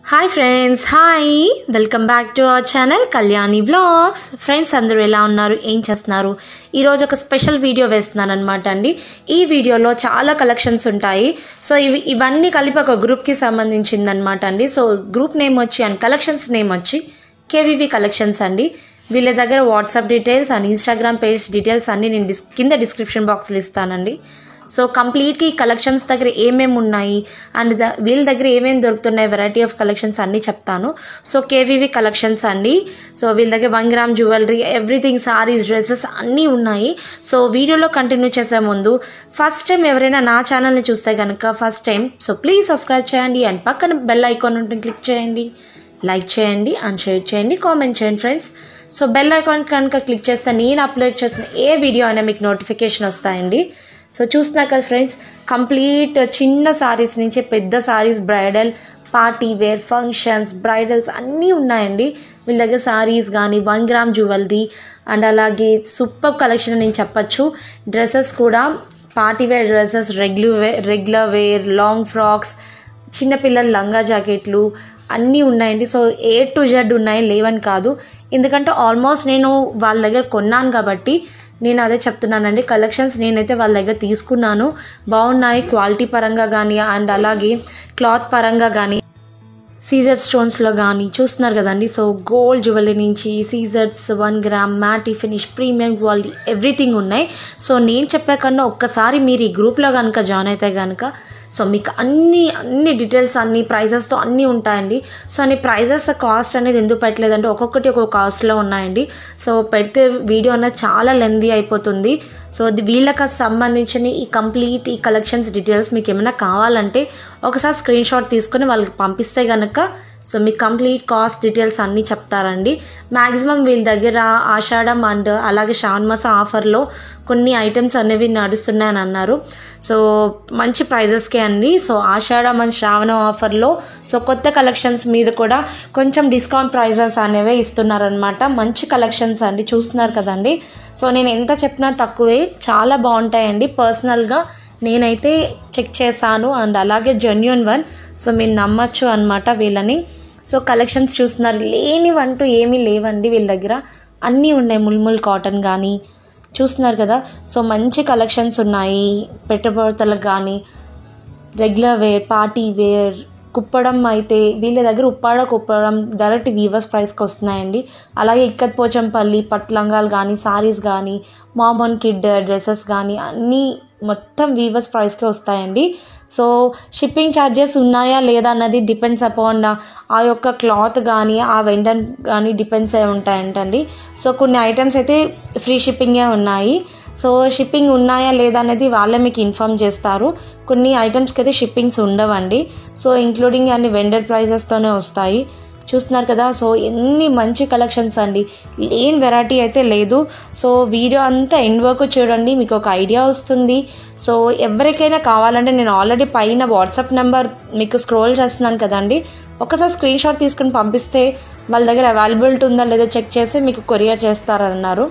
hi friends hi welcome back to our channel Kalyani vlogs friends అందరూ ఎలా ఉన్నారు ఏం చేస్తున్నారు ఈరోజు ఒక స్పెషల్ వీడియో వేస్తున్నాను అనమాట అండి ఈ వీడియోలో చాలా కలెక్షన్స్ ఉంటాయి సో ఇవి ఇవన్నీ కలిపి ఒక గ్రూప్కి సంబంధించింది అనమాట అండి సో గ్రూప్ నేమ్ వచ్చి అండ్ కలెక్షన్స్ నేమ్ వచ్చి కేవీవి కలెక్షన్స్ అండి వీళ్ళ దగ్గర WhatsApp details and Instagram page details అన్నీ నేను డిస్ కింద డిస్క్రిప్షన్ బాక్స్లో ఇస్తానండి సో కంప్లీట్గా ఈ కలెక్షన్స్ దగ్గర ఏమేమి ఉన్నాయి అండ్ ద వీళ్ళ దగ్గర ఏమేమి దొరుకుతున్నాయి వెరైటీ ఆఫ్ కలెక్షన్స్ అన్నీ చెప్తాను సో కేవీవి కలెక్షన్స్ అండి సో వీళ్ళ దగ్గర one gram jewellery everything saris dresses అన్నీ ఉన్నాయి సో వీడియోలో కంటిన్యూ చేసే ముందు ఫస్ట్ టైం ఎవరైనా నా ఛానల్ని చూస్తే కనుక first time so please subscribe చేయండి అండ్ పక్కన బెల్ ఐకాన్ ఉంటుంది క్లిక్ చేయండి లైక్ చేయండి అండ్ షేర్ చేయండి కామెంట్ చేయండి ఫ్రెండ్స్ సో బెల్ ఐకాన్ కనుక క్లిక్ చేస్తే నేను అప్లోడ్ చేసిన ఏ వీడియో అయినా మీకు నోటిఫికేషన్ వస్తాయండి సో చూస్తున్నారు కదా ఫ్రెండ్స్ కంప్లీట్ చిన్న సారీస్ నుంచి పెద్ద saris bridal party wear functions bridals అన్నీ ఉన్నాయండి వీళ్ళ దగ్గర సారీస్ కానీ వన్ గ్రామ్ జ్యువెలరీ అండ్ అలాగే సూపర్ కలెక్షన్ నేను చెప్పచ్చు డ్రెస్సెస్ కూడా party wear dresses regular wear regular wear long frocks చిన్నపిల్లల లంగా జాకెట్లు అన్నీ ఉన్నాయండి సో ఏ టు జెడ్ ఉన్నాయి లేవని కాదు ఎందుకంటే ఆల్మోస్ట్ నేను వాళ్ళ దగ్గర కొన్నాను కాబట్టి నేను అదే చెప్తున్నానండి కలెక్షన్స్ నేనైతే వాళ్ళ దగ్గర తీసుకున్నాను బాగున్నాయి క్వాలిటీ పరంగా కానీ అండ్ అలాగే క్లాత్ పరంగా కానీ సీజర్ స్టోన్స్లో కానీ చూస్తున్నారు కదండి సో గోల్డ్ జ్యువెలరీ నుంచి scissors one gram matte finish premium quality everything ఉన్నాయి సో నేను చెప్పే కన్నా ఒక్కసారి మీరు ఈ గ్రూప్లో కనుక జాయిన్ అయితే కనుక సో మీకు అన్ని అన్ని డీటెయిల్స్ అన్ని ప్రైజెస్తో అన్నీ ఉంటాయండి సో అన్ని ప్రైజెస్ కాస్ట్ అనేది ఎందుకు పెట్టలేదంటే ఒక్కొక్కటి ఒక్కొక్క కాస్ట్లో ఉన్నాయండి సో పెడితే వీడియో అనేది చాలా లెందీ అయిపోతుంది సో అది వీళ్ళకి సంబంధించిన ఈ కంప్లీట్ ఈ కలెక్షన్స్ డీటెయిల్స్ మీకు ఏమైనా కావాలంటే ఒకసారి స్క్రీన్ షాట్ తీసుకొని వాళ్ళకి పంపిస్తే కనుక సో మీకు కంప్లీట్ కాస్ట్ డీటెయిల్స్ అన్నీ చెప్తారండి మ్యాక్సిమం వీళ్ళ దగ్గర ఆషాఢం అండ్ అలాగే షాన్మాస ఆఫర్లో కొన్ని ఐటమ్స్ అనేవి నడుస్తున్నాయని అన్నారు సో మంచి ప్రైజెస్కే అండి సో ఆషాఢం అండ్ శ్రావణం ఆఫర్లో సో కొత్త కలెక్షన్స్ మీద కూడా కొంచెం డిస్కౌంట్ ప్రైజెస్ అనేవి ఇస్తున్నారనమాట మంచి కలెక్షన్స్ అండి చూస్తున్నారు కదండి సో నేను ఎంత చెప్పినా తక్కువే చాలా బాగుంటాయండి పర్సనల్గా నేనైతే చెక్ చేశాను అండ్ అలాగే జెన్యున్ వన్ సో మీరు నమ్మచ్చు అనమాట వీళ్ళని సో కలెక్షన్స్ చూస్తున్నారు లేనివంటూ ఏమీ లేవండి వీళ్ళ దగ్గర అన్నీ ఉన్నాయి ముల్ముల్ కాటన్ కానీ చూస్తున్నారు కదా సో మంచి కలెక్షన్స్ ఉన్నాయి పెట్టుబడులకు కానీ రెగ్యులర్ వేర్ పార్టీ వేర్ కుప్పడం అయితే వీళ్ళ దగ్గర ఉప్పాడ కుప్పడం డైరెక్ట్ వీవర్స్ ప్రైస్కి వస్తున్నాయండి అలాగే ఇక్కత్ పోచంపల్లి పట్లంగాలు కానీ సారీస్ కానీ మామూన్ కిడ్ డ్రెస్సెస్ కానీ అన్నీ మొత్తం వీవర్స్ ప్రైస్కే వస్తాయండి సో షిప్పింగ్ ఛార్జెస్ ఉన్నాయా లేదా అన్నది డిపెండ్స్ అపాన్ ఆ యొక్క క్లాత్ కానీ ఆ వెండర్ కానీ డిపెండ్స్ అయి ఉంటాయంటండి సో కొన్ని ఐటమ్స్ అయితే ఫ్రీ షిప్పింగే ఉన్నాయి సో షిప్పింగ్ ఉన్నాయా లేదా అనేది వాళ్ళే మీకు ఇన్ఫామ్ చేస్తారు కొన్ని ఐటమ్స్కి అయితే షిప్పింగ్స్ ఉండవండి సో ఇంక్లూడింగ్ అన్ని వెండర్ ప్రైజెస్తోనే వస్తాయి చూస్తున్నారు కదా సో ఎన్ని మంచి కలెక్షన్స్ అండి లేని వెరైటీ అయితే లేదు సో వీడియో అంతా ఎండ్ వరకు చూడండి మీకు ఒక ఐడియా వస్తుంది సో ఎవరికైనా కావాలంటే నేను ఆల్రెడీ పైన వాట్సాప్ నెంబర్ మీకు స్క్రోల్ చేస్తున్నాను కదండి ఒకసారి స్క్రీన్ షాట్ తీసుకుని పంపిస్తే వాళ్ళ దగ్గర అవైలబిలిటీ ఉందా లేదో చెక్ చేసి మీకు కొరియర్ చేస్తారన్నారు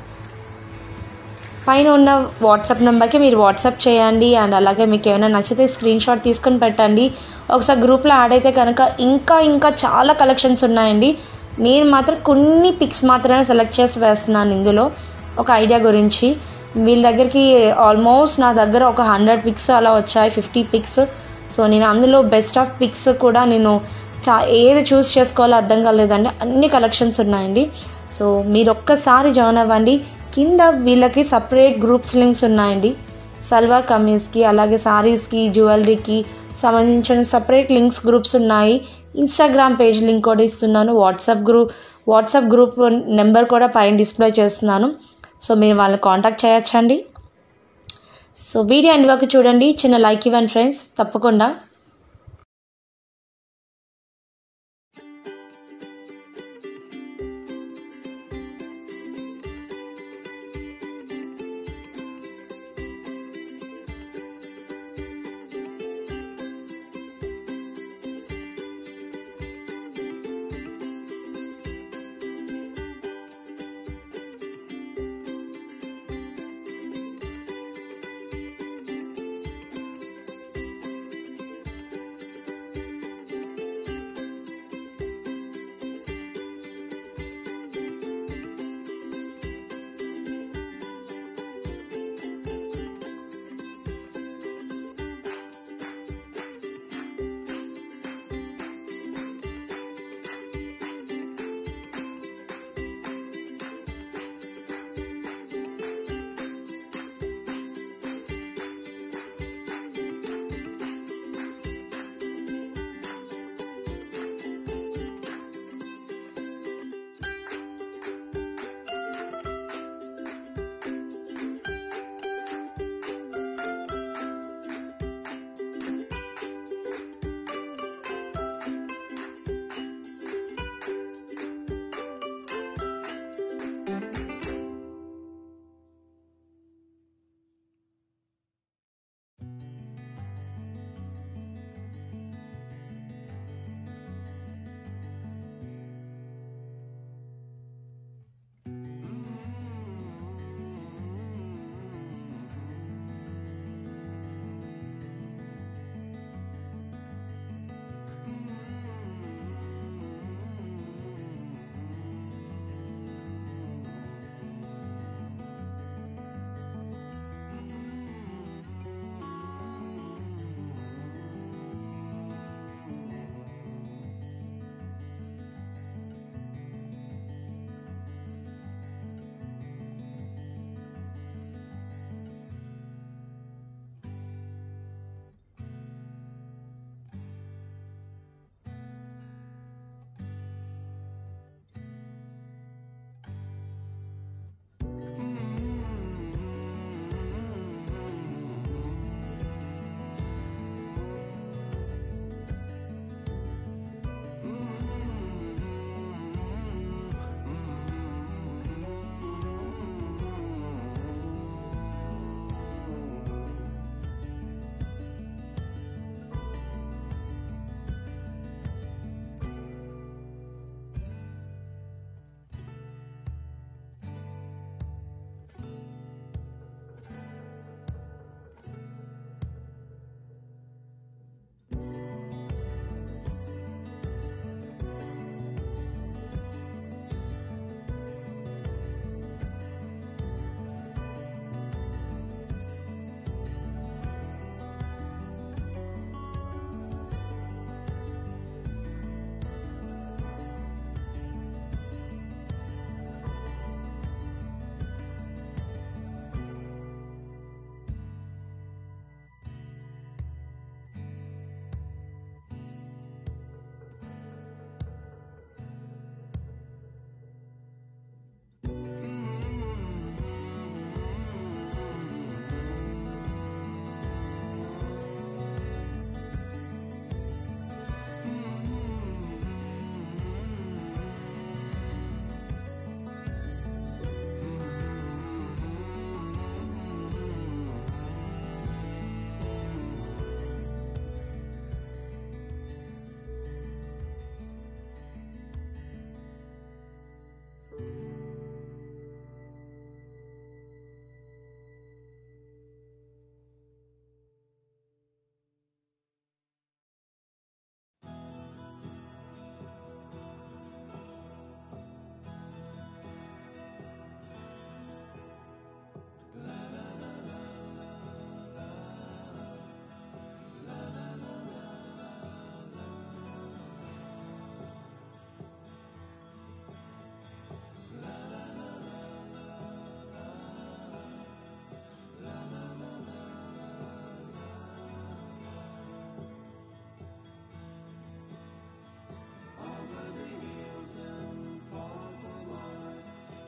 పైన ఉన్న వాట్సాప్ నెంబర్కి మీరు వాట్సాప్ చేయండి అండ్ అలాగే మీకు ఏమైనా నచ్చితే స్క్రీన్ షాట్ తీసుకొని పెట్టండి ఒకసారి గ్రూప్లో యాడ్ అయితే కనుక ఇంకా ఇంకా చాలా కలెక్షన్స్ ఉన్నాయండి నేను మాత్రం కొన్ని పిక్స్ మాత్రమే సెలెక్ట్ చేసి వేస్తున్నాను ఇందులో ఒక ఐడియా గురించి వీళ్ళ దగ్గరికి ఆల్మోస్ట్ నా దగ్గర ఒక హండ్రెడ్ పిక్స్ అలా వచ్చాయి ఫిఫ్టీ పిక్స్ సో నేను అందులో బెస్ట్ ఆఫ్ పిక్స్ కూడా నేను చా ఏది చూస్ చేసుకోవాలో అర్థం కాలేదండి అన్ని కలెక్షన్స్ ఉన్నాయండి సో మీరు ఒక్కసారి జాయిన్ అవ్వండి కింద వీళ్ళకి సపరేట్ గ్రూప్స్ లింక్స్ ఉన్నాయండి సల్వార్ కమీజ్కి అలాగే సారీస్కి జ్యువెలరీకి సంబంధించిన సపరేట్ లింక్స్ గ్రూప్స్ ఉన్నాయి ఇన్స్టాగ్రామ్ పేజ్ లింక్ కూడా ఇస్తున్నాను WhatsApp group WhatsApp group number కూడా పైన డిస్ప్లే చేస్తున్నాను సో మీరు వాళ్ళని కాంటాక్ట్ చేయొచ్చండి సో వీడియో ఎండ్ వరకు చూడండి చిన్న లైక్ ఇవ్వండి ఫ్రెండ్స్ తప్పకుండా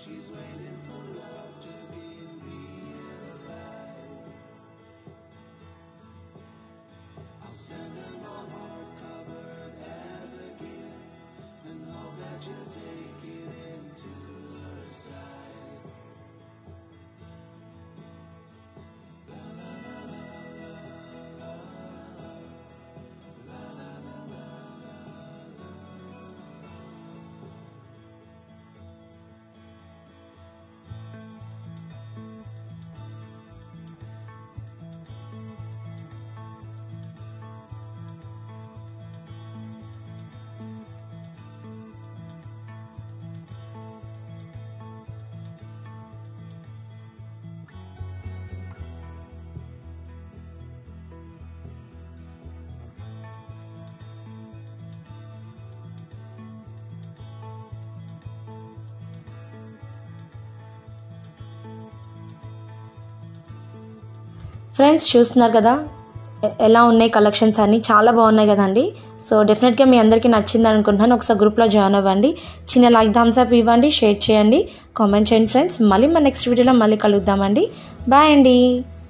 ఫ్రెండ్స్ చూస్తున్నారు కదా ఎ- ఎలా ఉన్నాయి కలెక్షన్స్ అన్నీ చాలా బాగున్నాయి కదండి సో డెఫినెట్గా మీ అందరికీ నచ్చింది అనుకుంటున్నాను ఒకసారి గ్రూప్లో జాయిన్ అవ్వండి చిన్న లైక్ థమ్స్ అప్ ఇవ్వండి షేర్ చేయండి కామెంట్ చేయండి ఫ్రెండ్స్ మళ్ళీ మన నెక్స్ట్ వీడియోలో మళ్ళీ కలుద్దామండి బాయ్ అండి